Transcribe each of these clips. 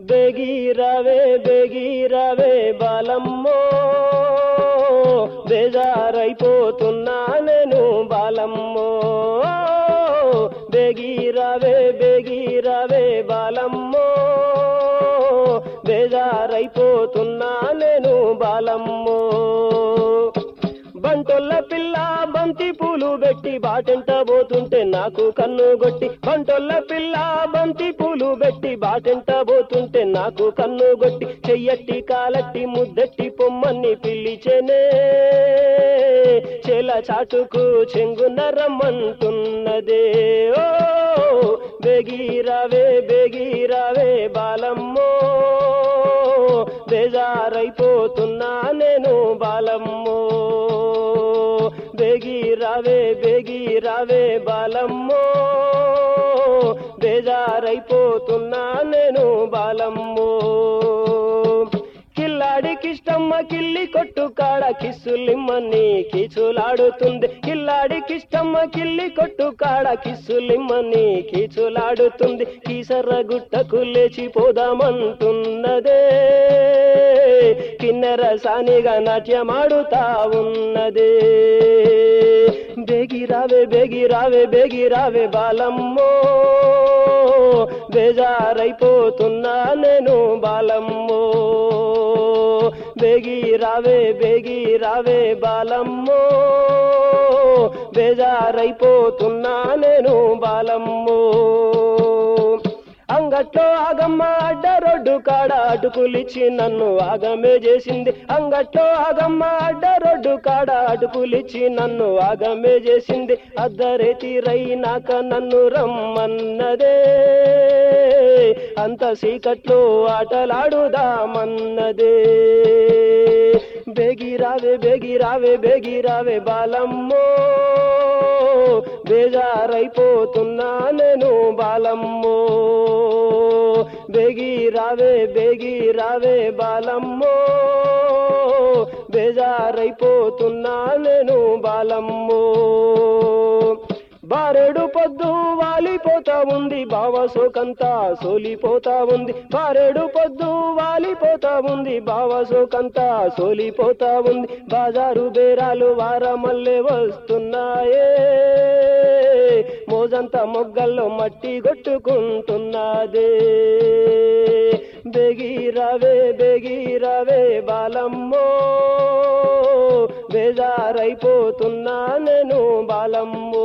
బెగిరవే బెగిరవే బాలమ్మో బేజారైపోతున్నా నేను బాలమ్మో బెగిరవే బెగిరవే బాలమ్మో బేజారైపోతున్నా నేను బాలమ్మో బంటొల్ల పిల్ల బంతి పూలు పెట్టి బాటెంట పోతుంటే నాకు కన్ను గొట్టి బంటొల్ల పిల్ల బంతి పూలు పెట్టి బాటెంట పోతుంటే నాకు కన్ను గొట్టి చెయ్యట్టి కాలట్టి ముద్దట్టి పొమ్మని పిలిచెనే చెల చాటుకు చెంగున రమ్మంటున్నదే ఓ బెగిరావే బెగిరావే బాలమ్మో బేజారైపోతున్నా నేను బాలమ్మో బెగిరావే బెగిరావే బాలమ్మో బేజారైపోతున్నా నేను బాలమ్మో కిల్లాడికిష్టమ్మ కిల్లి కొట్టు కాడ కిస్సులిమ్మని కీచులాడుతుంది కిల్లాడికిష్టమ్మ కిల్లి కొట్టు కాడ కిస్సులిమ్మని కీచులాడుతుంది కీసర్ర గుట్టకు లేచిపోదామంటున్నదే కిన్నెర సానిగా నాట్యమాడుతా ఉన్నదే బేగిరావే బేగిరావే బేగిరావే బాలమ్మో బేజారైపోతున్నా నేను బాలమ్మో బేగిరావే బేగిరావే బాలమ్మో బేజారైపోతున్నా నేను బాలమ్మో అంగట్లో ఆగమ్మ అడ్డ రోడ్డు కాడ అటుకులిచ్చి నన్ను ఆగమే చేసింది అంగట్లో ఆగమ్మ అడ్డ రోడ్డు కాడ అటుకులిచ్చి నన్ను ఆగమే చేసింది అద్దరేతి రైనాక నన్ను రమ్మన్నదే అంత సీకట్లో ఆటలాడుదామన్నదే బేగిరావే బేగిరావే బేగిరావే బాలమ్మో బేజారైపోతున్నా నేను బాలమ్మో బేగిరావే బేగిరావే బాలమ్మో బేజారైపోతున్నా నేను బాలమ్మో బారెడు పొద్దు వాలిపోతా ఉంది బావ సోకంతా సోలిపోతా ఉంది బారెడు పొద్దు వాలిపోతా ఉంది బావ సోకంతా సోలిపోతా ఉంది బాజారు బేరాలు వారమల్లే వస్తున్నాయే మోజంతా మొగ్గల్లో మట్టి కొట్టుకుంటున్నదే బెగిరావే బెగిరావే బాలమ్మో బేజారైపోతున్నా నేను బాలమ్మో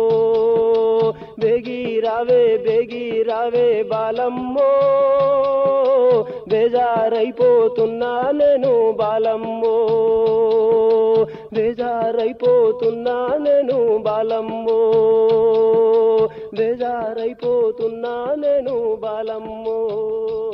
బెగిరావే బెగిరావే బాలమ్మో బేజారైపోతున్నా నేను బాలమ్మో బేజారైపోతున్నా నేను బాలమ్మో బేజారైపోతున్నా నేను బాలమ్మో